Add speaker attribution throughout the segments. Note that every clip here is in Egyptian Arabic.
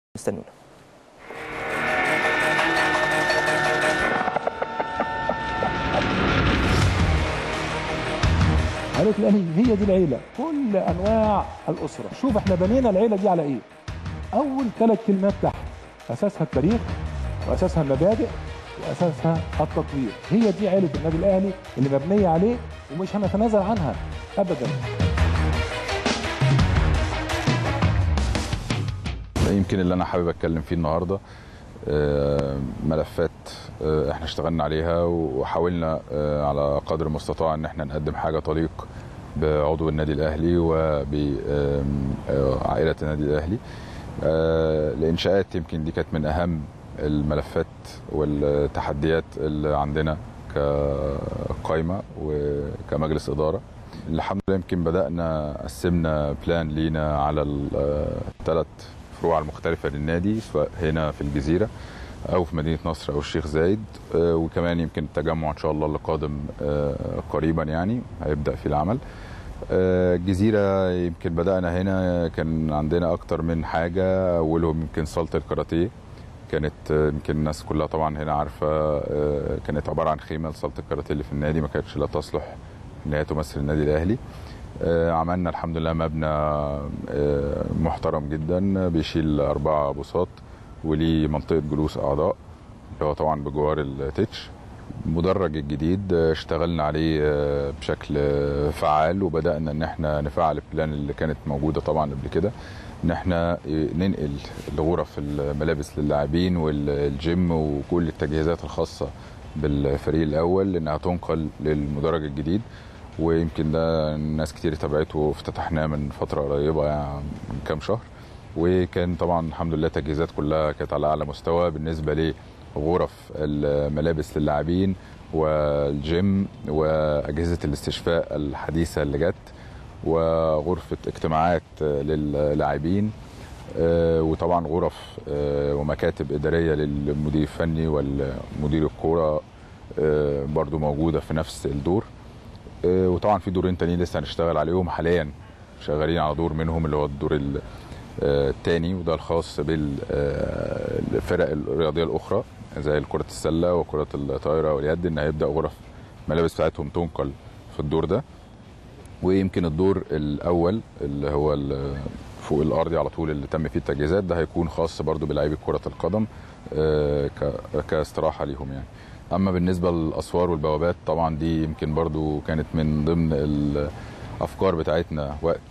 Speaker 1: استنونا
Speaker 2: عائله الاهلي هي دي العيله كل انواع الاسره شوف احنا بنينا العيله دي على ايه اول ثلاث كلمات تحت اساسها التاريخ واساسها المبادئ واساسها التطوير هي دي عيله النادي الاهلي اللي مبنيه عليه ومش هنتنازل عنها ابدا
Speaker 3: يمكن اللي انا حابب اتكلم فيه النهارده آه، ملفات آه، احنا اشتغلنا عليها وحاولنا آه، على قدر المستطاع ان احنا نقدم حاجه تليق بعضو النادي الاهلي وبعائله النادي الاهلي آه، الانشاءات يمكن دي كانت من اهم الملفات والتحديات اللي عندنا كقائمه وكمجلس اداره الحمد لله يمكن بدانا قسمنا بلان لينا على الثلاث فروع المختلفه للنادي سواء هنا في الجزيره او في مدينه نصر او الشيخ زايد آه، وكمان يمكن التجمع ان شاء الله اللي قادم آه، قريبا يعني هيبدا في العمل آه، الجزيره يمكن بدانا هنا كان عندنا اكتر من حاجه اولهم يمكن صاله الكاراتيه كانت آه، يمكن الناس كلها طبعا هنا عارفه آه، كانت عباره عن خيمه لصاله الكاراتيه اللي في النادي ما كانتش لا تصلح ان هي تمثل النادي الاهلي آه، عملنا الحمد لله مبنى آه، محترم جدا بيشيل أربعة بساط وليه منطقة جلوس أعضاء اللي هو طبعا بجوار التتش المدرج الجديد آه، اشتغلنا عليه آه، بشكل آه، فعال وبدأنا ان احنا نفعل البلان اللي كانت موجودة طبعا قبل كده ان احنا آه، ننقل الغرف الملابس للاعبين والجيم وكل التجهيزات الخاصة بالفريق الأول انها تنقل للمدرج الجديد ويمكن ده ناس كتير تابعته وافتتحناه من فتره قريبه يعني من كام شهر وكان طبعا الحمد لله التجهيزات كلها كانت على اعلى مستوى بالنسبه لغرف الملابس للاعبين والجيم واجهزه الاستشفاء الحديثه اللي جت وغرفه اجتماعات للاعبين آه، وطبعا غرف آه، ومكاتب اداريه للمدير الفني والمدير الكوره آه، برضو موجوده في نفس الدور آه، وطبعا في دورين تانيين لسه هنشتغل عليهم حاليا شغالين على دور منهم اللي هو الدور ال- آه، التاني وده الخاص بالفرق الرياضيه الاخرى زي كره السله وكره الطايره واليد ان هيبدا غرف الملابس بتاعتهم تنقل في الدور ده ويمكن الدور الاول اللي هو ال- فوق الارضي على طول اللي تم فيه التجهيزات ده هيكون خاص برضو بلاعيبه كره القدم آه، ك- كاستراحه ليهم يعني اما بالنسبه للاسوار والبوابات طبعا دي يمكن برضو كانت من ضمن الافكار بتاعتنا وقت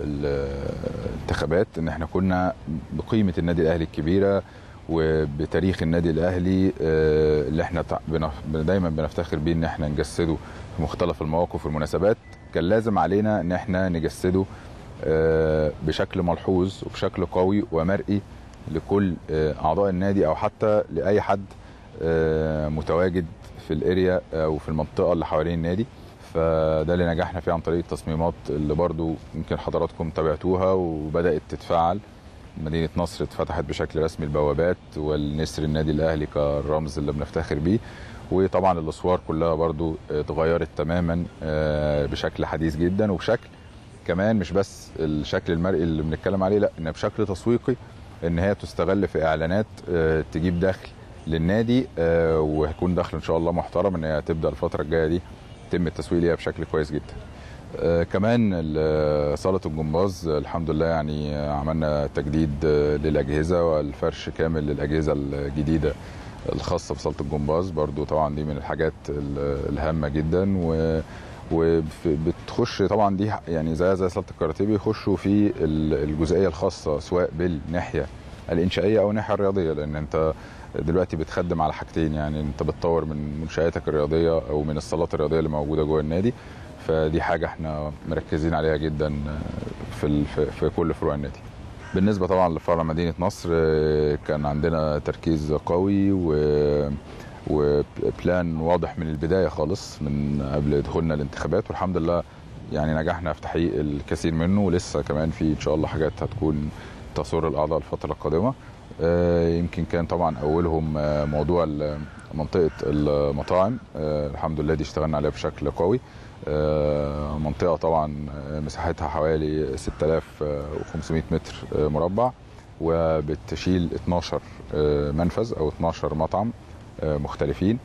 Speaker 3: الانتخابات ان احنا كنا بقيمه النادي الاهلي الكبيره وبتاريخ النادي الاهلي آه، اللي احنا تع- بنف- دايما بنفتخر بيه ان احنا نجسده في مختلف المواقف والمناسبات كان لازم علينا ان احنا نجسده آه، بشكل ملحوظ وبشكل قوي ومرئي لكل آه، اعضاء النادي او حتى لاي حد آه، متواجد في الاريا او في المنطقه اللي حوالين النادي فده اللي نجحنا فيه عن طريق التصميمات اللي برضو يمكن حضراتكم تابعتوها وبدات تتفعل مدينه نصر اتفتحت بشكل رسمي البوابات والنسر النادي الاهلي كالرمز اللي بنفتخر بيه وطبعا الاسوار كلها برضو اتغيرت تماما آه، بشكل حديث جدا وبشكل كمان مش بس الشكل المرئي اللي بنتكلم عليه لا ان بشكل تسويقي ان هي تستغل في اعلانات آه، تجيب دخل للنادي آه، وهيكون دخل ان شاء الله محترم ان هي تبدا الفتره الجايه دي يتم التسويق ليها بشكل كويس جدا آه، كمان ال- صاله الجمباز آه، الحمد لله يعني آه، عملنا تجديد آه، للاجهزه والفرش كامل للاجهزه الجديده الخاصه بصاله الجمباز برضو طبعا دي من الحاجات ال- الهامه جدا و وبتخش طبعا دي يعني زي زي صاله الكاراتيه بيخشوا في ال- الجزئيه الخاصه سواء بالناحيه الانشائيه او الناحيه الرياضيه لان انت دلوقتي بتخدم على حاجتين يعني انت بتطور من منشاتك الرياضيه او من الصالات الرياضيه اللي موجوده جوه النادي فدي حاجه احنا مركزين عليها جدا في ال- في- في كل فروع النادي بالنسبه طبعا لفرع مدينه نصر آه، كان عندنا تركيز قوي و وبلان واضح من البدايه خالص من قبل دخولنا الانتخابات والحمد لله يعني نجحنا في تحقيق الكثير منه ولسه كمان في ان شاء الله حاجات هتكون تسر الاعضاء الفتره القادمه آه، يمكن كان طبعا اولهم آه، موضوع ال- منطقه المطاعم آه، الحمد لله دي اشتغلنا عليها بشكل قوي آه، منطقه طبعا آه، مساحتها حوالي 6500 متر آه، مربع وبتشيل 12 آه، منفذ او 12 مطعم آه، مختلفين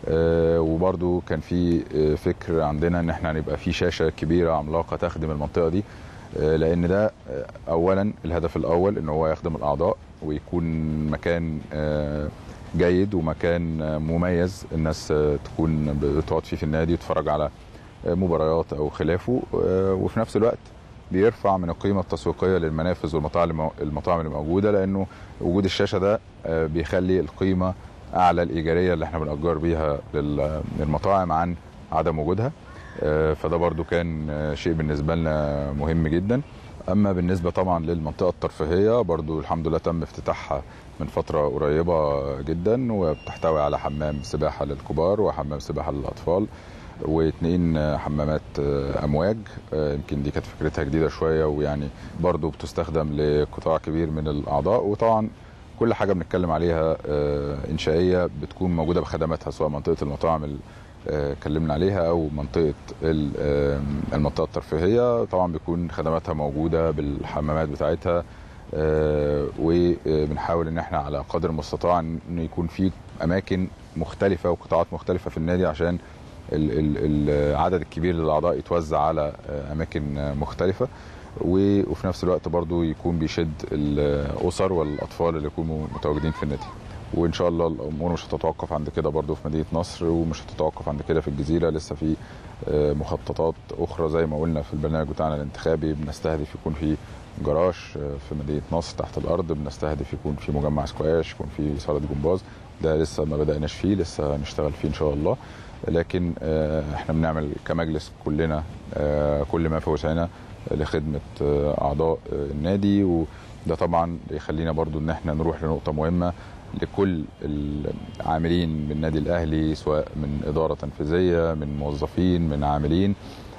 Speaker 3: آه، وبرضو كان في آه، فكر عندنا ان احنا نبقى في شاشه كبيره عملاقه تخدم المنطقه دي آه، لان ده آه، اولا الهدف الاول ان هو يخدم الاعضاء ويكون مكان آه، جيد ومكان آه، مميز الناس آه، تكون بتقعد فيه في النادي وتتفرج على آه، مباريات او خلافه آه، وفي نفس الوقت بيرفع من القيمه التسويقيه للمنافذ والمطاعم المطاعم اللي موجوده لانه وجود الشاشه ده آه، بيخلي القيمه اعلى الايجاريه اللي احنا بنأجر بيها لل- للمطاعم عن عدم وجودها آه، فده برضو كان آه، شيء بالنسبه لنا مهم جدا اما بالنسبه طبعا للمنطقه الترفيهيه برضو الحمد لله تم افتتاحها من فتره قريبه جدا وبتحتوي على حمام سباحه للكبار وحمام سباحه للاطفال واثنين آه، حمامات آه، امواج آه، يمكن دي كانت فكرتها جديده شويه ويعني برضو بتستخدم لقطاع كبير من الاعضاء وطبعا كل حاجه بنتكلم عليها آه، انشائيه بتكون موجوده بخدماتها سواء منطقه المطاعم اللي آه، اتكلمنا عليها او منطقه ال- آه، المنطقه الترفيهيه طبعا بيكون خدماتها موجوده بالحمامات بتاعتها آه، وبنحاول ان احنا على قدر المستطاع ان يكون في اماكن مختلفه وقطاعات مختلفه في النادي عشان ال- ال- العدد الكبير للاعضاء يتوزع على آه، اماكن آه، مختلفه و- وفي نفس الوقت برضو يكون بيشد الاسر والاطفال اللي يكونوا متواجدين في النادي وان شاء الله الامور مش هتتوقف عند كده برضو في مدينه نصر ومش هتتوقف عند كده في الجزيره لسه في آه، مخططات اخرى زي ما قلنا في البرنامج بتاعنا الانتخابي بنستهدف يكون في جراج آه، في مدينه نصر تحت الارض بنستهدف يكون في مجمع سكواش يكون في صاله جمباز ده لسه ما بدأناش فيه لسه هنشتغل فيه ان شاء الله لكن آه، احنا بنعمل كمجلس كلنا آه، كل ما في وسعنا لخدمه آه، اعضاء آه، النادي وده طبعا يخلينا برضو ان احنا نروح لنقطه مهمه لكل العاملين بالنادي الاهلي سواء من اداره تنفيذيه من موظفين من عاملين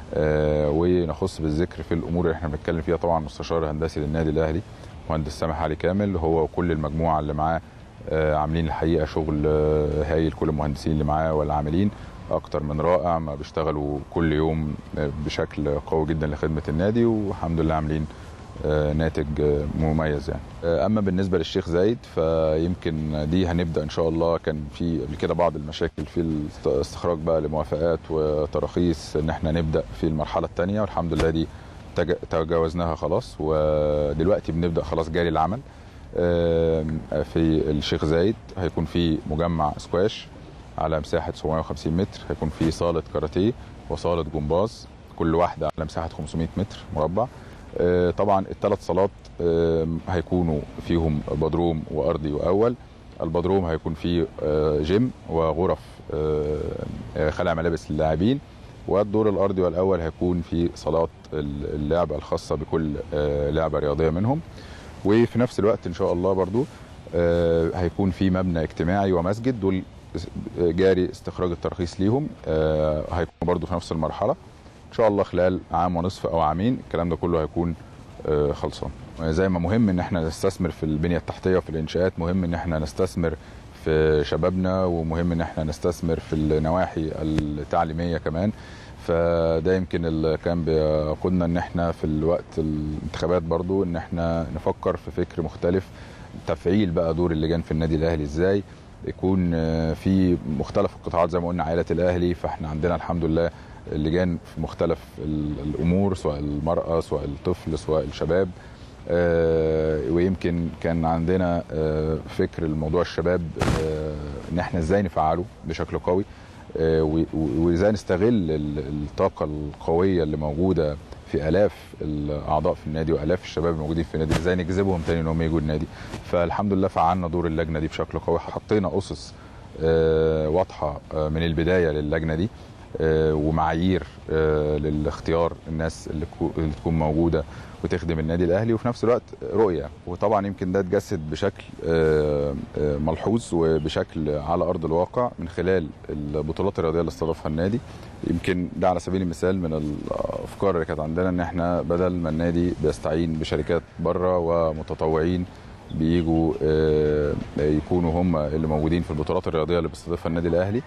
Speaker 3: آه، ونخص بالذكر في الامور اللي احنا بنتكلم فيها طبعا مستشار الهندسي للنادي الاهلي مهندس سامح علي كامل هو وكل المجموعه اللي معاه آه، عاملين الحقيقه شغل آه، هايل كل المهندسين اللي معاه والعاملين اكتر من رائع ما بيشتغلوا كل يوم آه، بشكل قوي جدا لخدمه النادي والحمد لله عاملين آه، ناتج آه، مميز يعني آه، اما بالنسبه للشيخ زايد فيمكن دي هنبدا ان شاء الله كان في قبل كده بعض المشاكل في الاستخراج بقى لموافقات وتراخيص ان احنا نبدا في المرحله الثانيه والحمد لله دي تج- تجاوزناها خلاص ودلوقتي بنبدا خلاص جاري العمل آم، في الشيخ زايد هيكون في مجمع سكواش على مساحه 750 متر هيكون في صاله كاراتيه وصاله جمباز كل واحده على مساحه 500 متر مربع آه، طبعا الثلاث صالات آم، هيكونوا فيهم بدروم وارضي واول البدروم هيكون فيه آه، جيم وغرف آه، آه، خلع ملابس للاعبين والدور الارضي والاول هيكون فيه صالات اللعب الخاصه بكل آه، لعبه رياضيه منهم وفي نفس الوقت ان شاء الله برضو آه، هيكون في مبنى اجتماعي ومسجد دول جاري استخراج الترخيص ليهم آه، هيكون برضو في نفس المرحله ان شاء الله خلال عام ونصف او عامين الكلام ده كله هيكون آه، خلصان زي ما مهم ان احنا نستثمر في البنيه التحتيه وفي الانشاءات مهم ان احنا نستثمر في شبابنا ومهم ان احنا نستثمر في النواحي التعليميه كمان فده يمكن اللي كان بيقودنا ان احنا في الوقت الانتخابات برضو ان احنا نفكر في فكر مختلف تفعيل بقى دور اللجان في النادي الاهلي ازاي يكون آه، في مختلف القطاعات زي ما قلنا عائله الاهلي فاحنا عندنا الحمد لله اللجان في مختلف ال- الامور سواء المراه سواء الطفل سواء الشباب آه، ويمكن كان عندنا آه، فكر الموضوع الشباب آه، ان احنا ازاي نفعله بشكل قوي آه، و- و- وازاي نستغل ال- الطاقه القويه اللي موجوده في الاف الاعضاء في النادي والاف الشباب الموجودين في النادي ازاي نجذبهم تاني ان هم يجوا النادي فالحمد لله فعلنا دور اللجنه دي بشكل قوي حطينا اسس آه، واضحه آه، من البدايه للجنه دي آه، ومعايير آه، للاختيار الناس اللي كو- اللي تكون موجوده وتخدم النادي الاهلي وفي نفس الوقت رؤيه وطبعا يمكن ده اتجسد بشكل آه، آه، ملحوظ وبشكل على ارض الواقع من خلال البطولات الرياضيه اللي استضافها النادي يمكن ده على سبيل المثال من الافكار اللي كانت عندنا ان احنا بدل ما النادي بيستعين بشركات بره ومتطوعين بيجوا آه، يكونوا هم اللي موجودين في البطولات الرياضيه اللي بيستضيفها النادي الاهلي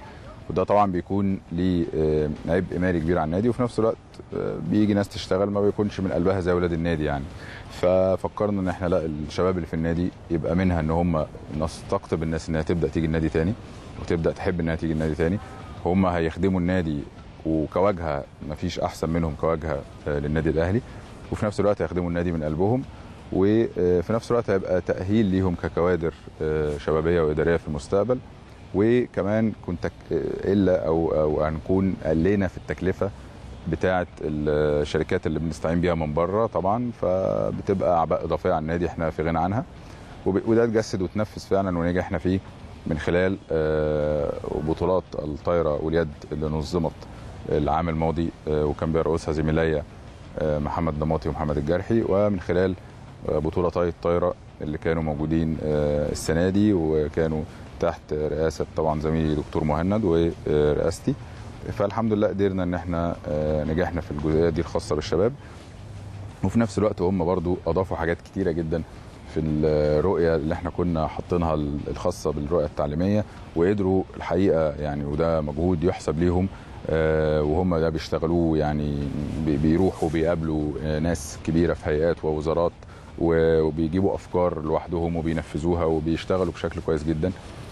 Speaker 3: وده طبعا بيكون ليه آه، عبء مالي كبير على النادي وفي نفس الوقت آه، بيجي ناس تشتغل ما بيكونش من قلبها زي اولاد النادي يعني ففكرنا ان احنا لا الشباب اللي في النادي يبقى منها ان هم نستقطب الناس انها تبدا تيجي النادي تاني وتبدا تحب انها تيجي النادي تاني هم هيخدموا النادي وكواجهه مفيش احسن منهم كواجهه آه، للنادي الاهلي وفي نفس الوقت هيخدموا النادي من قلبهم وفي نفس الوقت هيبقى تاهيل ليهم ككوادر آه، شبابيه واداريه في المستقبل وكمان كنت الا او او هنكون قلينا في التكلفه بتاعه الشركات اللي بنستعين بيها من بره طبعا فبتبقى اعباء اضافيه على النادي احنا في غنى عنها وب- وده اتجسد وتنفذ فعلا ونجحنا فيه من خلال آه، بطولات الطايره واليد اللي نظمت العام الماضي آه، وكان بيرقصها زميلي آه، محمد ضماطي ومحمد الجرحي ومن خلال آه، بطولتي الطايره اللي كانوا موجودين آه، السنه دي وكانوا تحت رئاسه طبعا زميلي دكتور مهند ورئاستي فالحمد لله قدرنا ان احنا آه، نجحنا في الجزئيه دي الخاصه بالشباب وفي نفس الوقت هم برضو اضافوا حاجات كتيره جدا في الرؤيه اللي احنا كنا حاطينها الخاصه بالرؤيه التعليميه وقدروا الحقيقه يعني وده مجهود يحسب ليهم آه، وهم ده بيشتغلوه يعني بي- بيروحوا بيقابلوا آه، ناس كبيره في هيئات ووزارات و- وبيجيبوا افكار لوحدهم وبينفذوها وبيشتغلوا بشكل كويس جدا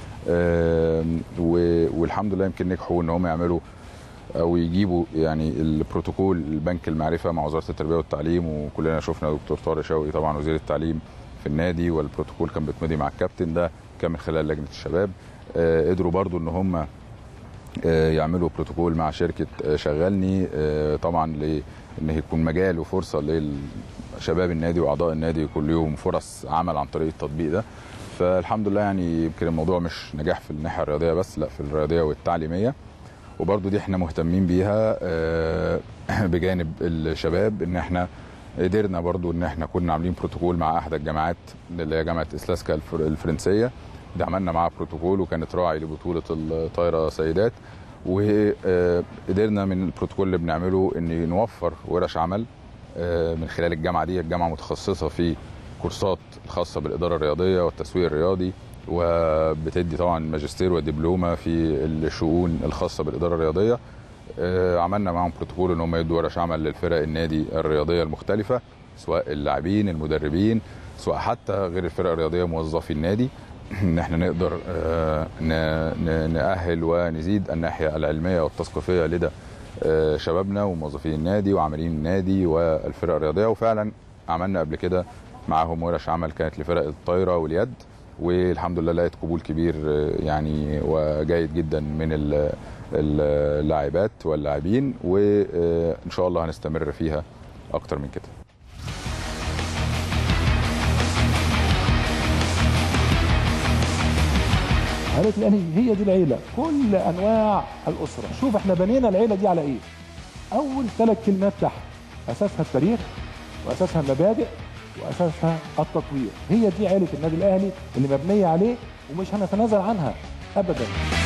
Speaker 3: آم، و- والحمد لله يمكن نجحوا ان هم يعملوا او يجيبوا يعني البروتوكول البنك المعرفه مع وزاره التربيه والتعليم وكلنا شفنا دكتور طارق شوقي طبعا وزير التعليم في النادي والبروتوكول كان بيتمضي مع الكابتن ده كان من خلال لجنه الشباب آه، قدروا برضو ان هم آه، يعملوا بروتوكول مع شركه آه، شغلني آه، طبعا لان يكون مجال وفرصه لشباب النادي واعضاء النادي يكون ليهم فرص عمل عن طريق التطبيق ده فالحمد لله يعني يمكن الموضوع مش نجاح في الناحيه الرياضيه بس لا في الرياضيه والتعليميه وبرضو دي احنا مهتمين بيها آه، بجانب الشباب ان احنا قدرنا برضو ان احنا كنا عاملين بروتوكول مع احدى الجامعات اللي هي جامعه اسلاسكا الفر- الفرنسيه ده عملنا معاها بروتوكول وكانت راعي لبطوله الطايره سيدات وقدرنا من البروتوكول اللي بنعمله ان نوفر ورش عمل آه، من خلال الجامعه دي الجامعه متخصصه في كورسات الخاصه بالاداره الرياضيه والتسويق الرياضي وبتدي طبعا ماجستير ودبلومه في الشؤون الخاصه بالاداره الرياضيه آه، عملنا معاهم بروتوكول ان هم يدوا ورش عمل للفرق النادي الرياضيه المختلفه سواء اللاعبين المدربين سواء حتى غير الفرق الرياضيه موظفي النادي ان احنا نقدر آه، ن- ن- نأهل ونزيد الناحيه العلميه والتثقيفيه لدى آه، شبابنا وموظفين النادي وعاملين النادي والفرق الرياضيه وفعلا عملنا قبل كده معاهم ورش عمل كانت لفرق الطايره واليد والحمد لله لقيت قبول كبير آه، يعني وجيد جدا من ال- ال- اللاعبات واللاعبين وان شاء الله هنستمر فيها اكتر من كده
Speaker 2: عائله الاهلي هي دي العيله كل انواع الاسره شوف احنا بنينا العيله دي على ايه اول ثلاث كلمات تحت اساسها التاريخ واساسها المبادئ واساسها التطوير هي دي عيله النادي الاهلي اللي مبنيه عليه ومش هنتنازل عنها ابدا